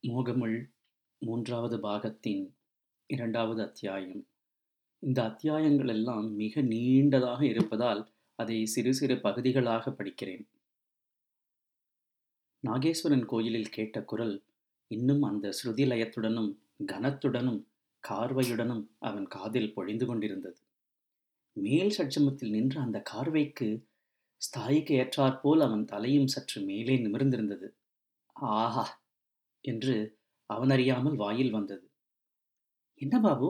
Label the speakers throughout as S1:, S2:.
S1: மோகமுள் மூன்றாவது பாகத்தின் இரண்டாவது அத்தியாயம் இந்த அத்தியாயங்கள் எல்லாம் மிக நீண்டதாக இருப்பதால் அதை சிறு சிறு பகுதிகளாக படிக்கிறேன் நாகேஸ்வரன் கோயிலில் கேட்ட குரல் இன்னும் அந்த ஸ்ருதி லயத்துடனும் கனத்துடனும் கார்வையுடனும் அவன் காதில் பொழிந்து கொண்டிருந்தது மேல் சட்சமத்தில் நின்ற அந்த கார்வைக்கு ஸ்தாயிக்கு ஏற்றாற்போல் அவன் தலையும் சற்று மேலே நிமிர்ந்திருந்தது ஆஹா என்று அவனறியாமல் வாயில் வந்தது என்ன பாபு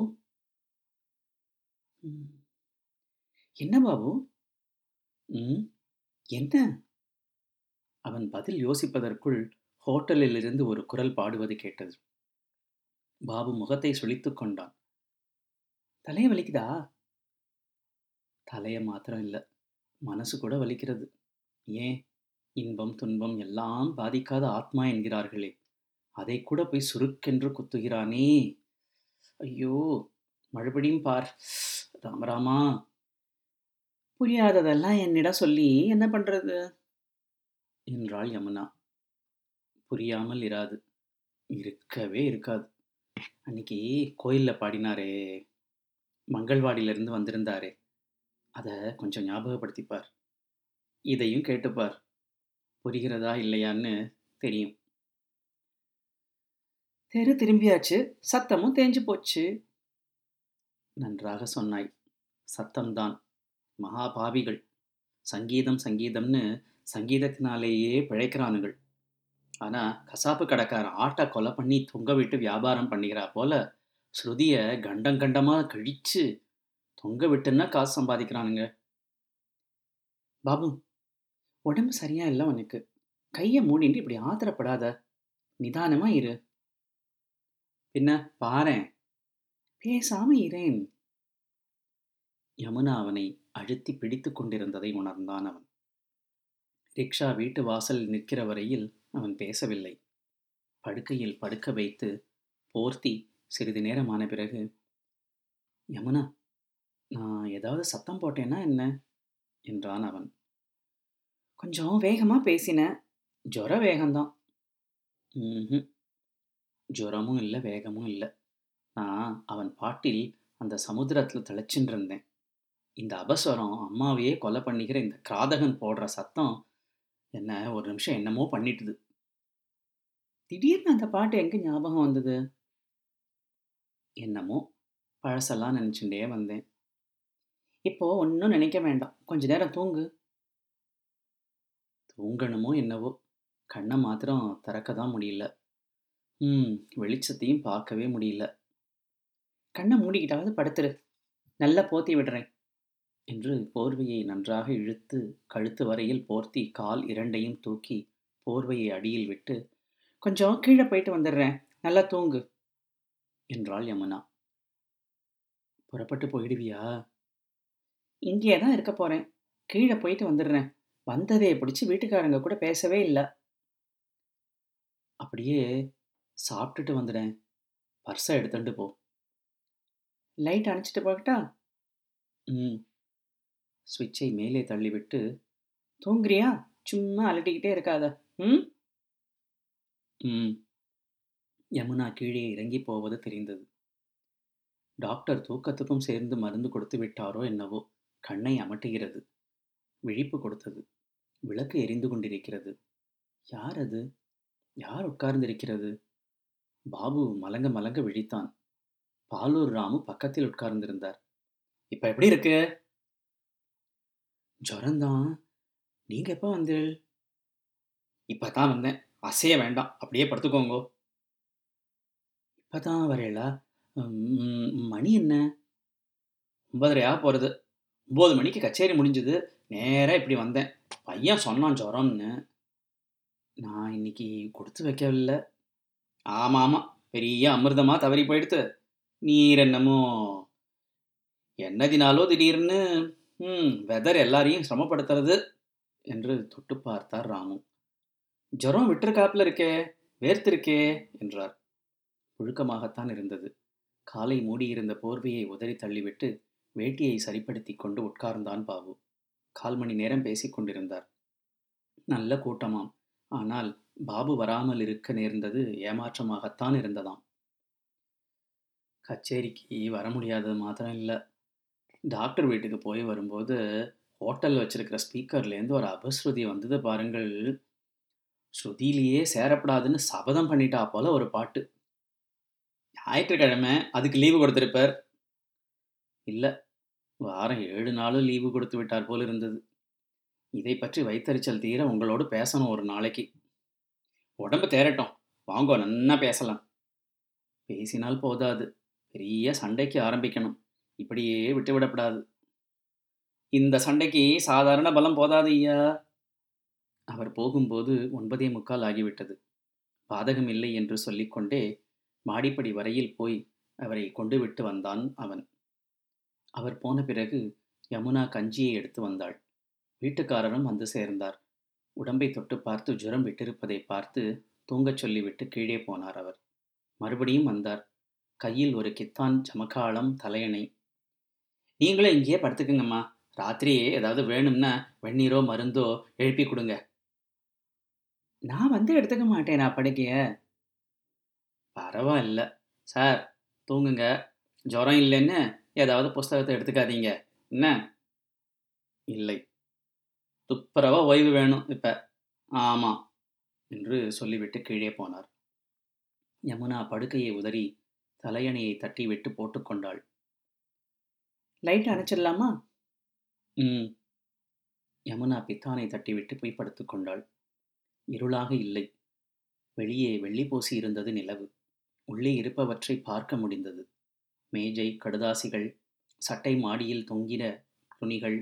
S1: "ம், என்ன பாபு "ம், என்ன அவன் பதில் யோசிப்பதற்குள் ஹோட்டலில் இருந்து ஒரு குரல் பாடுவது கேட்டது பாபு முகத்தை சுளித்துக் கொண்டான் தலைய வலிக்குதா தலைய மாத்திரம் இல்லை மனசு கூட வலிக்கிறது ஏன் இன்பம் துன்பம் எல்லாம் பாதிக்காத ஆத்மா என்கிறார்களே அதை கூட போய் சுருக்கென்று குத்துகிறானே ஐயோ மறுபடியும் பார் ராமராமா புரியாததெல்லாம் என்னிடம் சொல்லி என்ன பண்றது என்றாள் யமுனா புரியாமல் இராது இருக்கவே இருக்காது அன்னைக்கு கோயிலில் பாடினாரே மங்கள்வாடியிலிருந்து வந்திருந்தாரே அதை கொஞ்சம் ஞாபகப்படுத்திப்பார் இதையும் கேட்டுப்பார் புரிகிறதா இல்லையான்னு தெரியும் தெரு திரும்பியாச்சு சத்தமும் தேஞ்சு போச்சு நன்றாக சொன்னாய் சத்தம்தான் மகாபாவிகள் சங்கீதம் சங்கீதம்னு சங்கீதத்தினாலேயே பிழைக்கிறானுகள் ஆனா கசாப்பு கடைக்காரன் ஆட்டை கொலை பண்ணி தொங்க விட்டு வியாபாரம் பண்ணிக்கிறா போல ஸ்ருதிய கண்டம் கண்டமா கழிச்சு தொங்க விட்டுன்னா காசு சம்பாதிக்கிறானுங்க பாபு உடம்பு சரியா இல்லை உனக்கு கையை மூடிட்டு இப்படி ஆத்திரப்படாத நிதானமா இரு பின்ன பாரேன் பேசாம இரேன் யமுனா அவனை அழுத்தி பிடித்து கொண்டிருந்ததை உணர்ந்தான் அவன் ரிக்ஷா வீட்டு வாசலில் நிற்கிற வரையில் அவன் பேசவில்லை படுக்கையில் படுக்க வைத்து போர்த்தி சிறிது நேரமான பிறகு யமுனா நான் ஏதாவது சத்தம் போட்டேன்னா என்ன என்றான் அவன் கொஞ்சம் வேகமா பேசினேன் ஜுர வேகம்தான் ம்ஹும். ஜுரமும் இல்லை வேகமும் இல்லை நான் அவன் பாட்டில் அந்த சமுத்திரத்தில் திளைச்சின்னு இருந்தேன் இந்த அபஸ்வரம் அம்மாவையே கொலை பண்ணிக்கிற இந்த கிராதகன் போடுற சத்தம் என்ன ஒரு நிமிஷம் என்னமோ பண்ணிட்டுது திடீர்னு அந்த பாட்டு எங்க ஞாபகம் வந்தது என்னமோ பழசெல்லாம் நினச்சுட்டே வந்தேன் இப்போ ஒன்றும் நினைக்க வேண்டாம் கொஞ்ச நேரம் தூங்கு தூங்கணுமோ என்னவோ கண்ணை மாத்திரம் திறக்க தான் முடியல ம் வெளிச்சத்தையும் பார்க்கவே முடியல கண்ணை மூடிக்கிட்டாவது படுத்துரு நல்லா போத்தி விடுறேன் என்று போர்வையை நன்றாக இழுத்து கழுத்து வரையில் போர்த்தி கால் இரண்டையும் தூக்கி போர்வையை அடியில் விட்டு கொஞ்சம் கீழே போயிட்டு வந்துடுறேன் நல்லா தூங்கு என்றாள் யமுனா புறப்பட்டு போயிடுவியா இங்கே தான் இருக்க போறேன் கீழே போயிட்டு வந்துடுறேன் வந்ததே பிடிச்சி வீட்டுக்காரங்க கூட பேசவே இல்லை அப்படியே சாப்பிட்டுட்டு வந்துடேன் பர்ஸை எடுத்துட்டு போ லைட் அணைச்சிட்டு போகட்டா ம் சுவிட்சை மேலே தள்ளிவிட்டு தூங்குறியா சும்மா அலட்டிக்கிட்டே இருக்காத ம் ம் யமுனா கீழே இறங்கி போவது தெரிந்தது டாக்டர் தூக்கத்துக்கும் சேர்ந்து மருந்து கொடுத்து விட்டாரோ என்னவோ கண்ணை அமட்டுகிறது விழிப்பு கொடுத்தது விளக்கு எரிந்து கொண்டிருக்கிறது யார் அது யார் உட்கார்ந்திருக்கிறது பாபு மலங்க மலங்க விழித்தான் பாலூர் ராமு பக்கத்தில் உட்கார்ந்திருந்தார் இப்ப எப்படி இருக்கு ஜுரம்தான் நீங்க எப்ப வந்தீள் இப்பதான் வந்தேன் அசைய வேண்டாம் அப்படியே படுத்துக்கோங்கோ இப்பதான் வரையலா ம், மணி என்ன ஒன்பதரையா போறது ஒன்பது மணிக்கு கச்சேரி முடிஞ்சது நேரா இப்படி வந்தேன் பையன் சொன்னான் ஜுரம்னு நான் இன்னைக்கு கொடுத்து வைக்கவில்லை ஆமா ஆமா பெரிய அமிர்தமா தவறி போயிடுத்து நீர் என்னமோ என்னதினாலோ திடீர்னு ம் வெதர் எல்லாரையும் சிரமப்படுத்துறது என்று தொட்டு பார்த்தார் ராமு ஜுரம் விட்டிருக்காப்புல இருக்கே வேர்த்திருக்கே என்றார் புழுக்கமாகத்தான் இருந்தது காலை மூடியிருந்த போர்வையை உதறி தள்ளிவிட்டு வேட்டியை சரிப்படுத்தி கொண்டு உட்கார்ந்தான் பாபு கால் மணி நேரம் பேசிக் கொண்டிருந்தார் நல்ல கூட்டமாம் ஆனால் பாபு வராமல் இருக்க நேர்ந்தது ஏமாற்றமாகத்தான் இருந்ததாம் கச்சேரிக்கு வர முடியாதது மாத்திரம் இல்லை டாக்டர் வீட்டுக்கு போய் வரும்போது ஹோட்டலில் வச்சிருக்கிற ஸ்பீக்கர்லேருந்து ஒரு அபஸ்ருதி வந்தது பாருங்கள் ஸ்ருதியிலேயே சேரப்படாதுன்னு சபதம் பண்ணிட்டா போல ஒரு பாட்டு ஞாயிற்றுக்கிழமை அதுக்கு லீவு கொடுத்துருப்பார் இல்லை வாரம் ஏழு நாளும் லீவு கொடுத்து விட்டார் போல் இருந்தது இதை பற்றி வைத்தறிச்சல் தீர உங்களோடு பேசணும் ஒரு நாளைக்கு உடம்பு தேரட்டும் வாங்கோ நன்னா பேசலாம் பேசினால் போதாது பெரிய சண்டைக்கு ஆரம்பிக்கணும் இப்படியே விட்டு விடப்படாது இந்த சண்டைக்கு சாதாரண பலம் போதாது ஐயா அவர் போகும்போது ஒன்பதே முக்கால் ஆகிவிட்டது பாதகம் இல்லை என்று சொல்லிக்கொண்டே மாடிப்படி வரையில் போய் அவரை கொண்டு விட்டு வந்தான் அவன் அவர் போன பிறகு யமுனா கஞ்சியை எடுத்து வந்தாள் வீட்டுக்காரரும் வந்து சேர்ந்தார் உடம்பை தொட்டு பார்த்து ஜுரம் விட்டிருப்பதை பார்த்து தூங்கச் சொல்லிவிட்டு கீழே போனார் அவர் மறுபடியும் வந்தார் கையில் ஒரு கித்தான் சமக்காளம் தலையணை நீங்களும் இங்கேயே படுத்துக்குங்கம்மா ராத்திரியே ஏதாவது வேணும்னா வெந்நீரோ மருந்தோ எழுப்பி கொடுங்க நான் வந்து எடுத்துக்க மாட்டேன் நான் படுக்கைய பரவாயில்ல சார் தூங்குங்க ஜுரம் இல்லைன்னு ஏதாவது புஸ்தகத்தை எடுத்துக்காதீங்க என்ன இல்லை துப்புரவா ஓய்வு வேணும் இப்ப ஆமாம் என்று சொல்லிவிட்டு கீழே போனார் யமுனா படுக்கையை உதறி தலையணையை தட்டி விட்டு போட்டுக்கொண்டாள் லைட் அணைச்சிடலாமா ம் யமுனா பித்தானை தட்டிவிட்டு போய் படுத்துக்கொண்டாள் இருளாக இல்லை வெளியே வெள்ளி பூசி இருந்தது நிலவு உள்ளே இருப்பவற்றை பார்க்க முடிந்தது மேஜை கடுதாசிகள் சட்டை மாடியில் தொங்கின துணிகள்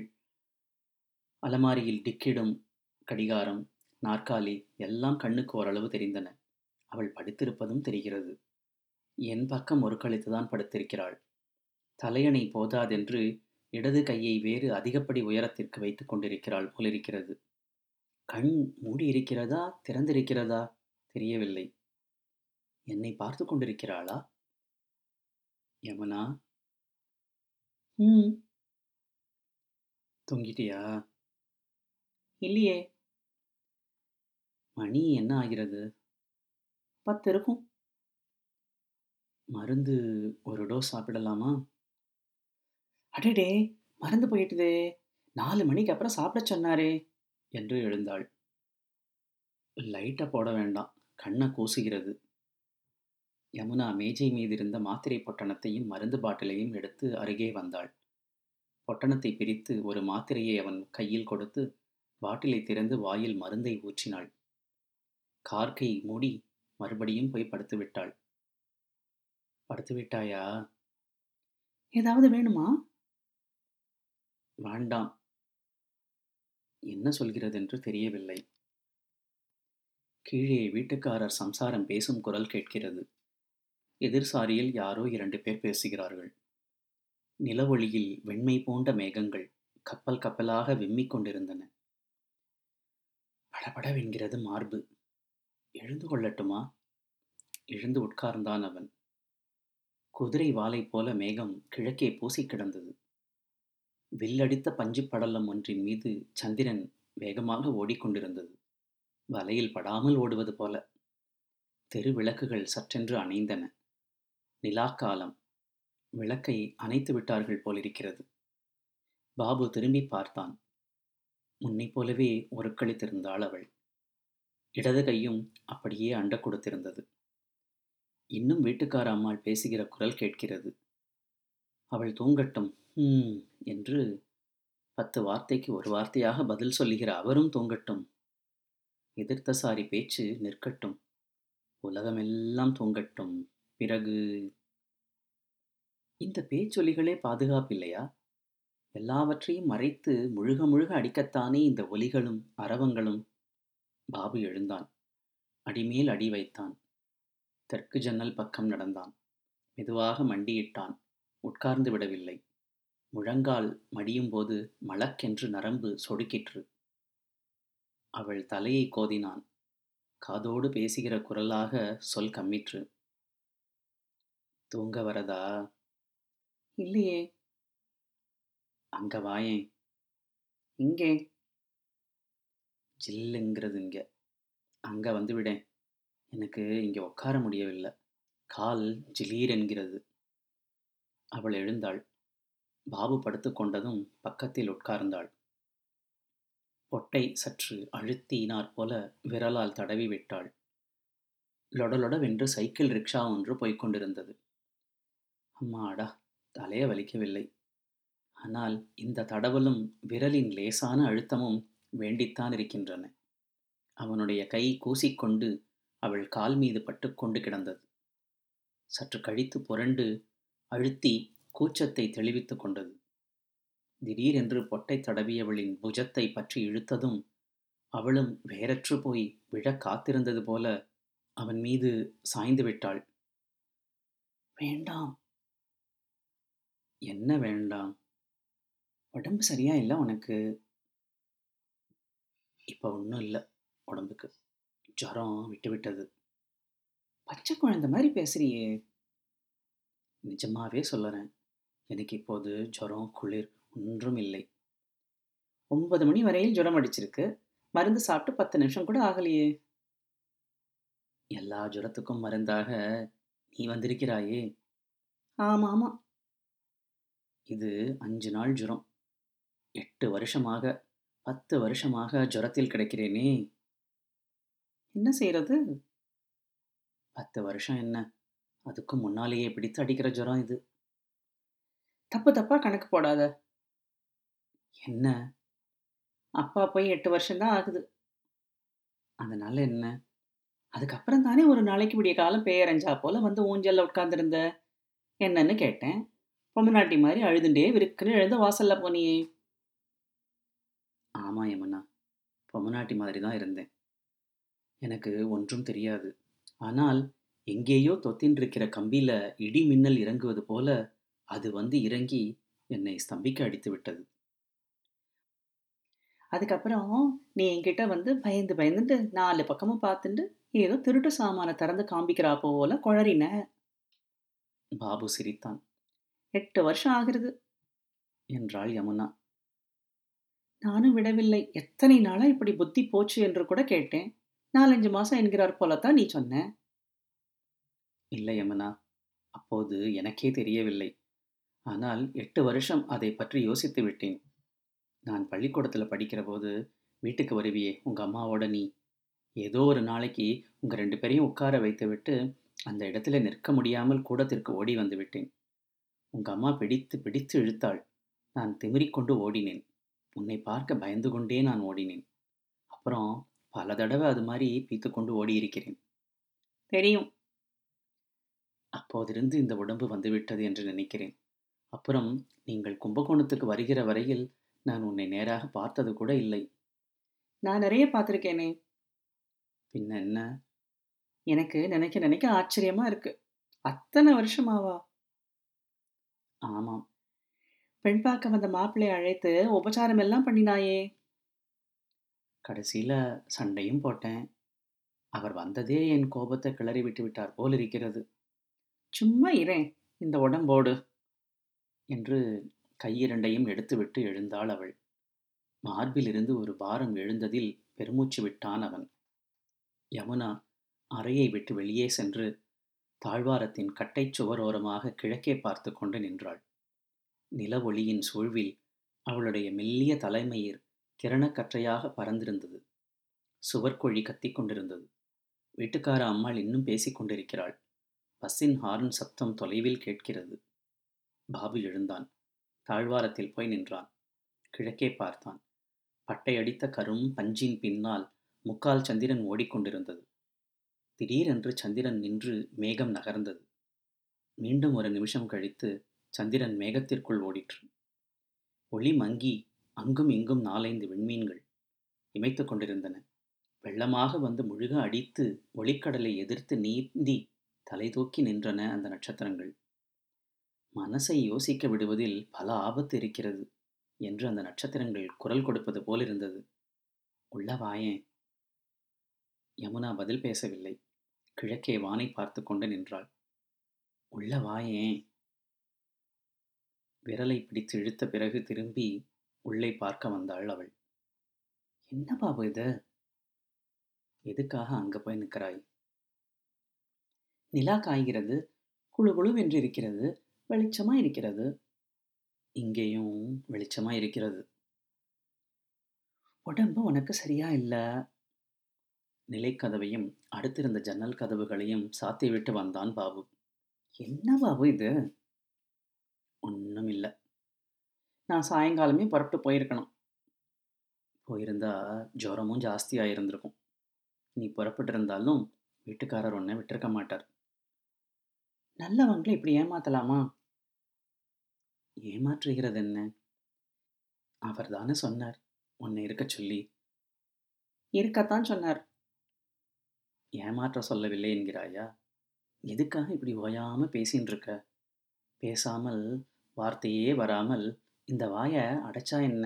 S1: அலமாரியில் டிக்கிடும் கடிகாரம் நாற்காலி எல்லாம் கண்ணுக்கு ஓரளவு தெரிந்தன அவள் படுத்திருப்பதும் தெரிகிறது என் பக்கம் ஒரு கழித்துதான் படுத்திருக்கிறாள் தலையணை போதாதென்று இடது கையை வேறு அதிகப்படி உயரத்திற்கு வைத்துக் கொண்டிருக்கிறாள் போலிருக்கிறது கண் மூடி இருக்கிறதா திறந்திருக்கிறதா தெரியவில்லை என்னை பார்த்து கொண்டிருக்கிறாளா யமுனா ம் தூங்கிட்டியா இல்லையே மணி என்ன ஆகிறது பத்து இருக்கும் மருந்து ஒரு டோஸ் சாப்பிடலாமா அடடே மறந்து போயிட்டுதே நாலு மணிக்கு அப்புறம் சாப்பிட சொன்னாரே என்று எழுந்தாள் லைட்டை போட வேண்டாம் கண்ணை கூசுகிறது யமுனா மேஜை மீது இருந்த மாத்திரை பொட்டணத்தையும் மருந்து பாட்டிலையும் எடுத்து அருகே வந்தாள் பொட்டணத்தை பிரித்து ஒரு மாத்திரையை அவன் கையில் கொடுத்து பாட்டிலை திறந்து வாயில் மருந்தை ஊற்றினாள் கார்க்கை மூடி மறுபடியும் போய் படுத்து விட்டாள் படுத்து விட்டாயா ஏதாவது வேணுமா வேண்டாம் என்ன சொல்கிறது என்று தெரியவில்லை கீழே வீட்டுக்காரர் சம்சாரம் பேசும் குரல் கேட்கிறது எதிர்சாரியில் யாரோ இரண்டு பேர் பேசுகிறார்கள் நிலவொளியில் வெண்மை போன்ற மேகங்கள் கப்பல் கப்பலாக விம்மிக் கொண்டிருந்தன படபடவென்கிறது மார்பு எழுந்து கொள்ளட்டுமா எழுந்து உட்கார்ந்தான் அவன் குதிரை வாலை போல மேகம் கிழக்கே பூசி கிடந்தது வில்லடித்த பஞ்சு படலம் ஒன்றின் மீது சந்திரன் வேகமாக ஓடிக்கொண்டிருந்தது வலையில் படாமல் ஓடுவது போல தெரு விளக்குகள் சற்றென்று அணைந்தன நிலாக்காலம் விளக்கை அணைத்து விட்டார்கள் போலிருக்கிறது பாபு திரும்பி பார்த்தான் முன்னைப் போலவே ஒருக்களித்திருந்தாள் அவள் இடது கையும் அப்படியே அண்ட கொடுத்திருந்தது இன்னும் வீட்டுக்கார அம்மாள் பேசுகிற குரல் கேட்கிறது அவள் தூங்கட்டும் ஹம் என்று பத்து வார்த்தைக்கு ஒரு வார்த்தையாக பதில் சொல்லுகிற அவரும் தூங்கட்டும் எதிர்த்த சாரி பேச்சு நிற்கட்டும் உலகமெல்லாம் தூங்கட்டும் பிறகு இந்த பேச்சொலிகளே பாதுகாப்பில்லையா எல்லாவற்றையும் மறைத்து முழுக முழுக அடிக்கத்தானே இந்த ஒலிகளும் அரவங்களும் பாபு எழுந்தான் அடிமேல் அடி வைத்தான் தெற்கு ஜன்னல் பக்கம் நடந்தான் மெதுவாக மண்டியிட்டான் உட்கார்ந்து விடவில்லை முழங்கால் மடியும் போது மளக்கென்று நரம்பு சொடுக்கிற்று அவள் தலையை கோதினான் காதோடு பேசுகிற குரலாக சொல் கம்மிற்று தூங்க வரதா இல்லையே அங்க வாயேன் இங்கே ஜில்லுங்கிறது இங்க அங்கே வந்து விடேன் எனக்கு இங்கே உட்கார முடியவில்லை கால் ஜிலீர் என்கிறது அவள் எழுந்தாள் பாபு படுத்துக்கொண்டதும் பக்கத்தில் உட்கார்ந்தாள் பொட்டை சற்று அழுத்தினாற் போல விரலால் தடவி விட்டாள் லொடலொடவென்று சைக்கிள் ரிக்ஷா ஒன்று போய்க் கொண்டிருந்தது அம்மாடா தலைய வலிக்கவில்லை ஆனால் இந்த தடவலும் விரலின் லேசான அழுத்தமும் வேண்டித்தான் இருக்கின்றன அவனுடைய கை கூசிக்கொண்டு அவள் கால் மீது பட்டுக்கொண்டு கிடந்தது சற்று கழித்து புரண்டு அழுத்தி கூச்சத்தை தெளிவித்துக் கொண்டது திடீரென்று பொட்டை தடவியவளின் புஜத்தை பற்றி இழுத்ததும் அவளும் வேறற்று போய் விழ காத்திருந்தது போல அவன் மீது சாய்ந்து விட்டாள் வேண்டாம் என்ன வேண்டாம் உடம்பு சரியா இல்லை உனக்கு இப்போ ஒன்றும் இல்லை உடம்புக்கு ஜுரம் விட்டு விட்டது பச்சை குழந்தை மாதிரி பேசுறியே நிஜமாவே சொல்லுறேன் எனக்கு இப்போது ஜுரம் குளிர் ஒன்றும் இல்லை ஒன்பது மணி வரையில் ஜுரம் அடிச்சிருக்கு மருந்து சாப்பிட்டு பத்து நிமிஷம் கூட ஆகலையே எல்லா ஜுரத்துக்கும் மருந்தாக நீ வந்திருக்கிறாயே ஆமாம் ஆமாம் இது அஞ்சு நாள் ஜுரம் எட்டு வருஷமாக பத்து வருஷமாக ஜுரத்தில் கிடக்கிறேனே என்ன செய்யறது பத்து வருஷம் என்ன அதுக்கும் முன்னாலேயே பிடித்து அடிக்கிற ஜுரம் இது தப்பு தப்பா கணக்கு போடாத என்ன அப்பா போய் எட்டு வருஷம்தான் ஆகுது அதனால என்ன அதுக்கப்புறம் தானே ஒரு நாளைக்கு விடிய காலம் பேரஞ்சா போல வந்து ஊஞ்சல்ல உட்கார்ந்துருந்த என்னன்னு கேட்டேன் பொம்மநாட்டி மாதிரி அழுதுண்டே விருக்குன்னு எழுந்து வாசல்ல போனியே ஆமா யமுனா பொம்மநாட்டி மாதிரி தான் இருந்தேன் எனக்கு ஒன்றும் தெரியாது ஆனால் எங்கேயோ தொத்தின்றிருக்கிற கம்பியில இடி மின்னல் இறங்குவது போல அது வந்து இறங்கி என்னை ஸ்தம்பிக்க அடித்து விட்டது அதுக்கப்புறம் நீ என்கிட்ட வந்து பயந்து பயந்துட்டு நாலு பக்கமும் பார்த்துட்டு ஏதோ திருட்டு சாமானை திறந்து காமிக்கிறா போல குழறின பாபு சிரித்தான் எட்டு வருஷம் ஆகிறது என்றாள் யமுனா நானும் விடவில்லை எத்தனை நாளா இப்படி புத்தி போச்சு என்று கூட கேட்டேன் நாலஞ்சு மாசம் என்கிறார் போலத்தான் நீ சொன்ன இல்லை யமுனா அப்போது எனக்கே தெரியவில்லை ஆனால் எட்டு வருஷம் அதை பற்றி யோசித்து விட்டேன் நான் பள்ளிக்கூடத்தில் படிக்கிற போது வீட்டுக்கு வருவியே உங்கள் அம்மாவோட நீ ஏதோ ஒரு நாளைக்கு உங்கள் ரெண்டு பேரையும் உட்கார வைத்து விட்டு அந்த இடத்துல நிற்க முடியாமல் கூடத்திற்கு ஓடி வந்து விட்டேன் உங்கள் அம்மா பிடித்து பிடித்து இழுத்தாள் நான் திமிரிக்கொண்டு ஓடினேன் உன்னை பார்க்க பயந்து கொண்டே நான் ஓடினேன் அப்புறம் பல தடவை அது மாதிரி பீத்து கொண்டு ஓடியிருக்கிறேன் தெரியும் அப்போதிருந்து இந்த உடம்பு வந்துவிட்டது என்று நினைக்கிறேன் அப்புறம் நீங்கள் கும்பகோணத்துக்கு வருகிற வரையில் நான் உன்னை நேராக பார்த்தது கூட இல்லை நான் நிறைய பார்த்துருக்கேனே பின்ன என்ன எனக்கு நினைக்க நினைக்க ஆச்சரியமா இருக்கு அத்தனை வருஷமாவா ஆமாம் பெண் பார்க்க வந்த மாப்பிள்ளையை அழைத்து உபச்சாரம் எல்லாம் பண்ணினாயே கடைசியில் சண்டையும் போட்டேன் அவர் வந்ததே என் கோபத்தை கிளறி விட்டு விட்டார் போல் இருக்கிறது சும்மா இரேன் இந்த உடம்போடு என்று கையிரண்டையும் எடுத்துவிட்டு எழுந்தாள் அவள் மார்பிலிருந்து ஒரு பாரம் எழுந்ததில் பெருமூச்சு விட்டான் அவன் யமுனா அறையை விட்டு வெளியே சென்று தாழ்வாரத்தின் கட்டைச் சுவரோரமாக கிழக்கே பார்த்து கொண்டு நின்றாள் நிலவொளியின் சூழ்வில் அவளுடைய மெல்லிய தலைமயிர் கிரணக்கற்றையாக பறந்திருந்தது சுவர்கொழி கத்திக் கொண்டிருந்தது வீட்டுக்கார அம்மாள் இன்னும் பேசிக் கொண்டிருக்கிறாள் பஸ்ஸின் ஹார்ன் சத்தம் தொலைவில் கேட்கிறது பாபு எழுந்தான் தாழ்வாரத்தில் போய் நின்றான் கிழக்கே பார்த்தான் பட்டையடித்த கரும் பஞ்சின் பின்னால் முக்கால் சந்திரன் ஓடிக்கொண்டிருந்தது திடீரென்று சந்திரன் நின்று மேகம் நகர்ந்தது மீண்டும் ஒரு நிமிஷம் கழித்து சந்திரன் மேகத்திற்குள் ஓடிற்று ஒளி மங்கி அங்கும் இங்கும் நாலைந்து விண்மீன்கள் இமைத்து கொண்டிருந்தன வெள்ளமாக வந்து முழுக அடித்து ஒளிக்கடலை எதிர்த்து நீந்தி தலை தூக்கி நின்றன அந்த நட்சத்திரங்கள் மனசை யோசிக்க விடுவதில் பல ஆபத்து இருக்கிறது என்று அந்த நட்சத்திரங்கள் குரல் கொடுப்பது போல் இருந்தது உள்ள வாயேன் யமுனா பதில் பேசவில்லை கிழக்கே வானை பார்த்து கொண்டு நின்றாள் உள்ள வாயேன் விரலை பிடித்து இழுத்த பிறகு திரும்பி உள்ளே பார்க்க வந்தாள் அவள் என்ன பாபு இது எதுக்காக அங்கே போய் நிற்கிறாய் நிலா காய்கிறது குழு குழுவென்று இருக்கிறது வெளிச்சமா இருக்கிறது இங்கேயும் வெளிச்சமா இருக்கிறது உடம்பு உனக்கு சரியா இல்லை நிலைக்கதவையும் அடுத்திருந்த ஜன்னல் கதவுகளையும் சாத்திவிட்டு வந்தான் பாபு என்ன பாபு இது ஒன்றும் இல்லை நான் சாயங்காலமே புறப்பட்டு போயிருக்கணும் போயிருந்தா ஜுரமும் ஜாஸ்தியாக இருந்திருக்கும் நீ புறப்பட்டு இருந்தாலும் வீட்டுக்காரர் ஒன்றை விட்டிருக்க மாட்டார் நல்லவங்களை இப்படி ஏமாத்தலாமா ஏமாற்றுகிறது என்ன அவர் தானே சொன்னார் உன்னை இருக்க சொல்லி இருக்கத்தான் சொன்னார் ஏமாற்ற சொல்லவில்லை என்கிறாயா எதுக்காக இப்படி ஓயாம பேசின்னு இருக்க பேசாமல் வார்த்தையே வராமல் இந்த வாயை அடைச்சா என்ன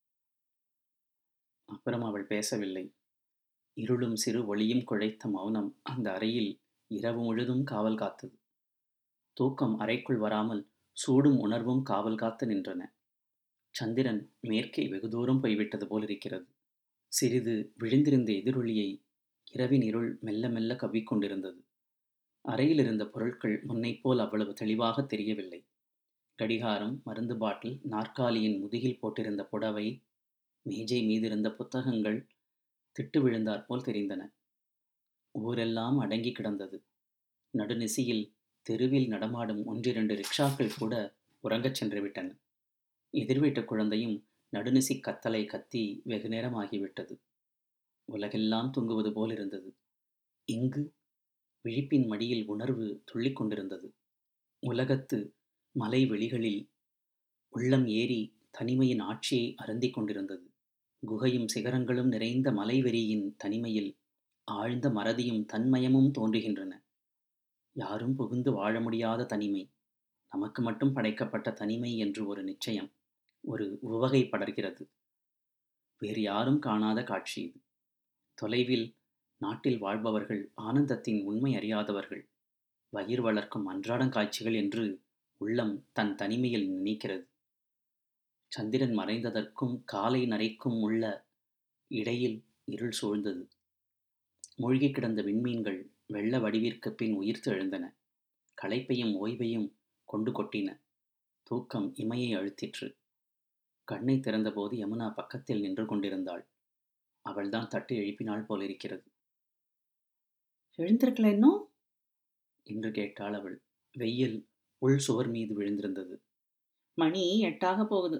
S1: அப்புறம் அவள் பேசவில்லை இருளும் சிறு ஒளியும் குழைத்த மௌனம் அந்த அறையில் இரவு முழுதும் காவல் காத்தது தூக்கம் அறைக்குள் வராமல் சூடும் உணர்வும் காவல் காத்து நின்றன சந்திரன் மேற்கே வெகு தூரம் போய்விட்டது போல் இருக்கிறது சிறிது விழுந்திருந்த எதிரொலியை இரவின் இருள் மெல்ல மெல்ல கவ்விக்கொண்டிருந்தது அறையில் இருந்த பொருட்கள் முன்னைப் போல் அவ்வளவு தெளிவாக தெரியவில்லை கடிகாரம் மருந்து பாட்டில் நாற்காலியின் முதுகில் போட்டிருந்த புடவை மேஜை மீதிருந்த புத்தகங்கள் திட்டு விழுந்தாற் போல் தெரிந்தன ஊரெல்லாம் அடங்கி கிடந்தது நடுநிசியில் தெருவில் நடமாடும் ஒன்றிரண்டு ரிக்ஷாக்கள் கூட உறங்கச் சென்று விட்டன எதிர்வீட்டு குழந்தையும் நடுநிசி கத்தலை கத்தி வெகு நேரமாகிவிட்டது உலகெல்லாம் தூங்குவது போல் இருந்தது இங்கு விழிப்பின் மடியில் உணர்வு துள்ளிக் கொண்டிருந்தது உலகத்து மலை வெளிகளில் உள்ளம் ஏறி தனிமையின் ஆட்சியை அருந்திக் கொண்டிருந்தது குகையும் சிகரங்களும் நிறைந்த மலைவெறியின் தனிமையில் ஆழ்ந்த மறதியும் தன்மயமும் தோன்றுகின்றன யாரும் புகுந்து வாழ முடியாத தனிமை நமக்கு மட்டும் படைக்கப்பட்ட தனிமை என்று ஒரு நிச்சயம் ஒரு உவகை படர்கிறது வேறு யாரும் காணாத காட்சி இது தொலைவில் நாட்டில் வாழ்பவர்கள் ஆனந்தத்தின் உண்மை அறியாதவர்கள் வயிறு வளர்க்கும் அன்றாடம் காட்சிகள் என்று உள்ளம் தன் தனிமையில் நினைக்கிறது சந்திரன் மறைந்ததற்கும் காலை நரைக்கும் உள்ள இடையில் இருள் சூழ்ந்தது மூழ்கி கிடந்த விண்மீன்கள் வெள்ள வடிவிற்கு பின் உயிர்த்து எழுந்தன களைப்பையும் ஓய்வையும் கொண்டு கொட்டின தூக்கம் இமையை அழுத்திற்று கண்ணை திறந்தபோது யமுனா பக்கத்தில் நின்று கொண்டிருந்தாள் அவள்தான் தட்டி எழுப்பினாள் போலிருக்கிறது எழுந்திருக்கல இன்னும் என்று கேட்டாள் அவள் வெயில் உள் சுவர் மீது விழுந்திருந்தது மணி எட்டாக போகுது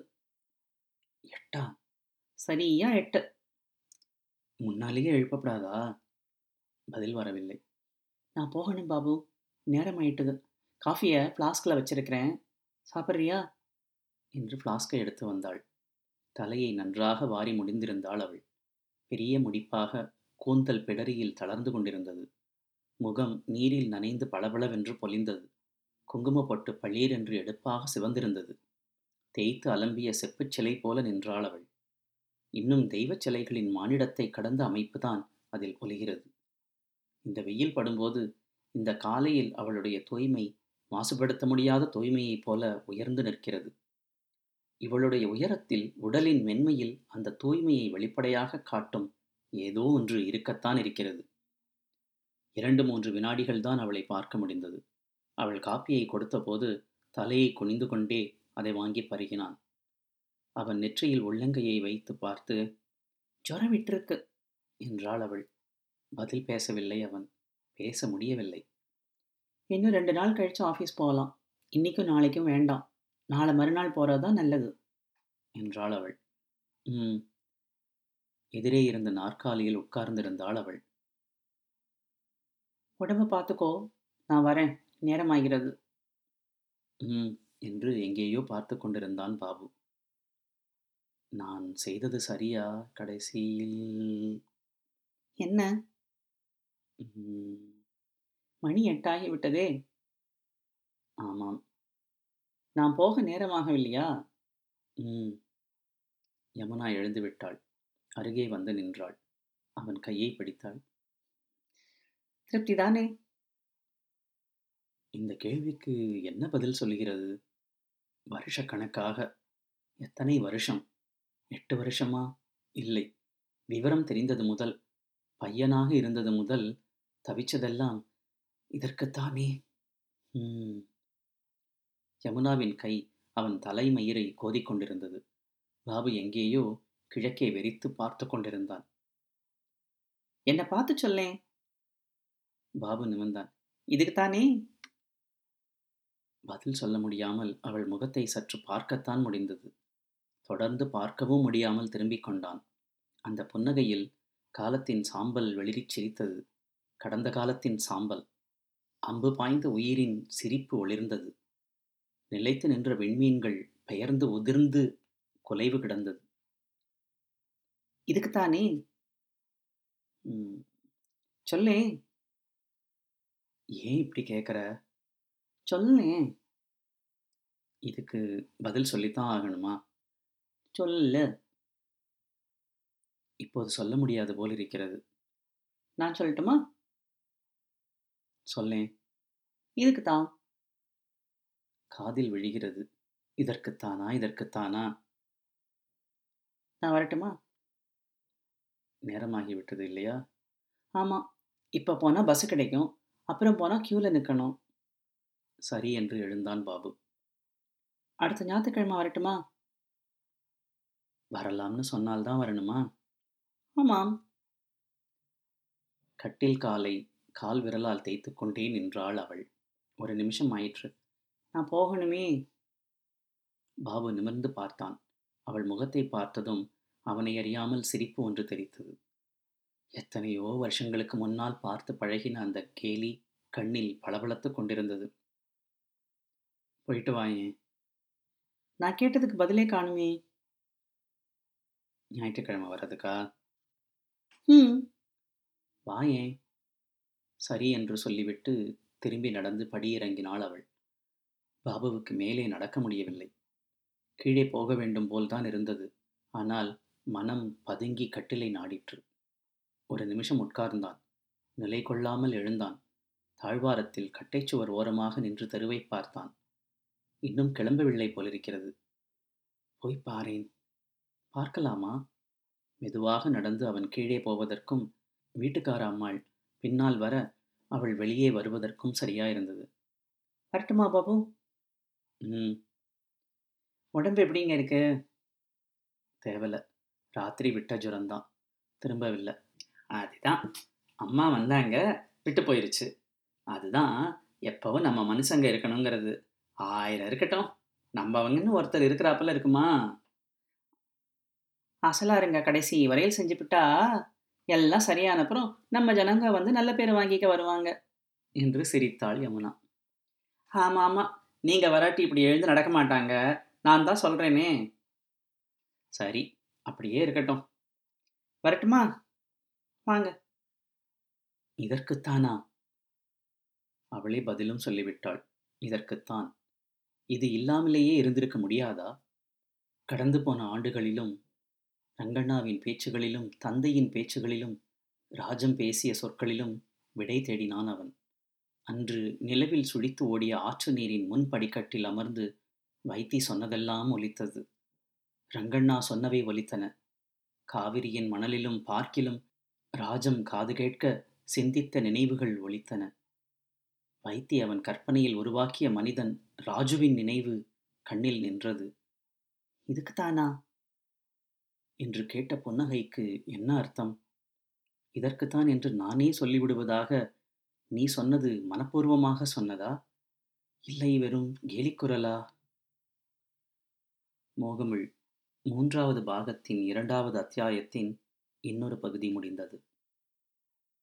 S1: எட்டா சரியா எட்டு முன்னாலேயே எழுப்பப்படாதா பதில் வரவில்லை நான் போகணும் பாபு நேரம் ஆயிட்டது காஃபியை ஃப்ளாஸ்கில் வச்சிருக்கிறேன் சாப்பிட்றியா என்று ஃப்ளாஸ்கை எடுத்து வந்தாள் தலையை நன்றாக வாரி முடிந்திருந்தாள் அவள் பெரிய முடிப்பாக கூந்தல் பிடரியில் தளர்ந்து கொண்டிருந்தது முகம் நீரில் நனைந்து பளபளவென்று பொலிந்தது குங்கும பொட்டு பளீர் என்று எடுப்பாக சிவந்திருந்தது தேய்த்து அலம்பிய செப்புச் சிலை போல நின்றாள் அவள் இன்னும் தெய்வச் சிலைகளின் மானிடத்தை கடந்த அமைப்புதான் அதில் பொலிகிறது இந்த வெயில் படும்போது இந்த காலையில் அவளுடைய தூய்மை மாசுபடுத்த முடியாத தூய்மையைப் போல உயர்ந்து நிற்கிறது இவளுடைய உயரத்தில் உடலின் மென்மையில் அந்த தூய்மையை வெளிப்படையாக காட்டும் ஏதோ ஒன்று இருக்கத்தான் இருக்கிறது இரண்டு மூன்று வினாடிகள் தான் அவளை பார்க்க முடிந்தது அவள் காப்பியை கொடுத்தபோது தலையை குனிந்து கொண்டே அதை வாங்கி பருகினான் அவன் நெற்றியில் உள்ளங்கையை வைத்து பார்த்து ஜுரம் விட்டிருக்கு என்றாள் அவள் பதில் பேசவில்லை அவன் பேச முடியவில்லை இன்னும் ரெண்டு நாள் கழிச்சு ஆஃபீஸ் போகலாம் இன்னைக்கும் நாளைக்கும் வேண்டாம் நாளை மறுநாள் போகிறது தான் நல்லது என்றாள் அவள் ம் எதிரே இருந்த நாற்காலியில் உட்கார்ந்திருந்தாள் அவள் உடம்பை பார்த்துக்கோ நான் வரேன் நேரமாகிறது ம் என்று எங்கேயோ பார்த்து கொண்டிருந்தான் பாபு நான் செய்தது சரியா கடைசியில் என்ன ம், மணி எட்டாகி விட்டதே ஆமாம் நான் போக நேரமாகவில்லையா ம் யமுனா எழுந்து விட்டாள் அருகே வந்து நின்றாள் அவன் கையை பிடித்தாள் திருப்தி தானே இந்த கேள்விக்கு என்ன பதில் சொல்லுகிறது வருஷக்கணக்காக எத்தனை வருஷம் எட்டு வருஷமா இல்லை விவரம் தெரிந்தது முதல் பையனாக இருந்தது முதல் தவிச்சதெல்லாம் இதற்குத்தானே ம். யமுனாவின் கை அவன் தலைமயிரை கோதிக்கொண்டிருந்தது பாபு எங்கேயோ கிழக்கே வெறித்து பார்த்து கொண்டிருந்தான் என்ன பார்த்து சொல்லேன் பாபு நிமிர்ந்தான் இதுக்குத்தானே பதில் சொல்ல முடியாமல் அவள் முகத்தை சற்று பார்க்கத்தான் முடிந்தது தொடர்ந்து பார்க்கவும் முடியாமல் திரும்பிக் கொண்டான் அந்த புன்னகையில் காலத்தின் சாம்பல் வெளிரிச் சிரித்தது கடந்த காலத்தின் சாம்பல் அம்பு பாய்ந்த உயிரின் சிரிப்பு ஒளிர்ந்தது நிலைத்து நின்ற விண்மீன்கள் பெயர்ந்து உதிர்ந்து குலைவு கிடந்தது இதுக்குத்தானே ம், சொல்லே ஏன் இப்படி கேட்குற சொல்லேன் இதுக்கு பதில் சொல்லித்தான் ஆகணுமா சொல்லு இப்போது சொல்ல முடியாது போல் இருக்கிறது நான் சொல்லட்டுமா சொல்லேன் இதுக்கு தான் காதில் விழுகிறது இதற்குத்தானா இதற்குத்தானா நான் வரட்டுமா நேரமாகிவிட்டது இல்லையா ஆமாம் இப்போ போனால் பஸ்ஸு கிடைக்கும் அப்புறம் போனால் க்யூவில் நிற்கணும் சரி என்று எழுந்தான் பாபு அடுத்த ஞாயிற்றுக்கிழமை வரட்டுமா வரலாம்னு சொன்னால்தான் வரணுமா ஆமாம் கட்டில் காலை கால் விரலால் தேய்த்து கொண்டே நின்றாள் அவள் ஒரு நிமிஷம் ஆயிற்று நான் போகணுமே பாபு நிமிர்ந்து பார்த்தான் அவள் முகத்தை பார்த்ததும் அவனை அறியாமல் சிரிப்பு ஒன்று தெரித்தது எத்தனையோ வருஷங்களுக்கு முன்னால் பார்த்து பழகின அந்த கேலி கண்ணில் பளபளத்துக் கொண்டிருந்தது போயிட்டு வாயேன் நான் கேட்டதுக்கு பதிலே காணுமே ஞாயிற்றுக்கிழமை வர்றதுக்கா ம் வாயேன் சரி என்று சொல்லிவிட்டு திரும்பி நடந்து படியிறங்கினாள் அவள் பாபுவுக்கு மேலே நடக்க முடியவில்லை கீழே போக வேண்டும் போல்தான் இருந்தது ஆனால் மனம் பதுங்கி கட்டிலை நாடிற்று ஒரு நிமிஷம் உட்கார்ந்தான் நிலை கொள்ளாமல் எழுந்தான் தாழ்வாரத்தில் கட்டைச்சுவர் ஓரமாக நின்று தெருவை பார்த்தான் இன்னும் கிளம்பவில்லை போலிருக்கிறது போய் பாரேன் பார்க்கலாமா மெதுவாக நடந்து அவன் கீழே போவதற்கும் வீட்டுக்கார அம்மாள் பின்னால் வர அவள் வெளியே வருவதற்கும் சரியாயிருந்தது வரட்டுமா பாபு ம் உடம்பு எப்படிங்க இருக்கு தேவல ராத்திரி விட்ட ஜுரம்தான் திரும்பவில்லை அதுதான் அம்மா வந்தாங்க விட்டு போயிருச்சு அதுதான் எப்பவும் நம்ம மனுஷங்க இருக்கணுங்கிறது ஆயிரம் இருக்கட்டும் நம்மவங்கன்னு ஒருத்தர் இருக்கிறாப்புல இருக்குமா அசலா இருங்க கடைசி வரையில் செஞ்சுவிட்டா எல்லாம் சரியான அப்புறம் நம்ம ஜனங்க வந்து நல்ல பேர் வாங்கிக்க வருவாங்க என்று சிரித்தாள் யமுனா ஆமா ஆமா நீங்க வராட்டி இப்படி எழுந்து நடக்க மாட்டாங்க நான் தான் சொல்றேனே சரி அப்படியே இருக்கட்டும் வரட்டுமா வாங்க இதற்குத்தானா அவளே பதிலும் சொல்லிவிட்டாள் இதற்குத்தான் இது இல்லாமலேயே இருந்திருக்க முடியாதா கடந்து போன ஆண்டுகளிலும் ரங்கண்ணாவின் பேச்சுகளிலும் தந்தையின் பேச்சுகளிலும் ராஜம் பேசிய சொற்களிலும் விடை தேடினான் அவன் அன்று நிலவில் சுழித்து ஓடிய ஆற்று நீரின் முன் படிக்கட்டில் அமர்ந்து வைத்தி சொன்னதெல்லாம் ஒலித்தது ரங்கண்ணா சொன்னவை ஒலித்தன காவிரியின் மணலிலும் பார்க்கிலும் ராஜம் காது கேட்க சிந்தித்த நினைவுகள் ஒலித்தன வைத்தி அவன் கற்பனையில் உருவாக்கிய மனிதன் ராஜுவின் நினைவு கண்ணில் நின்றது இதுக்குத்தானா என்று கேட்ட புன்னகைக்கு என்ன அர்த்தம் இதற்குத்தான் என்று நானே சொல்லிவிடுவதாக நீ சொன்னது மனப்பூர்வமாக சொன்னதா இல்லை வெறும் கேலிக்குரலா மோகமிழ் மூன்றாவது பாகத்தின் இரண்டாவது அத்தியாயத்தின் இன்னொரு பகுதி முடிந்தது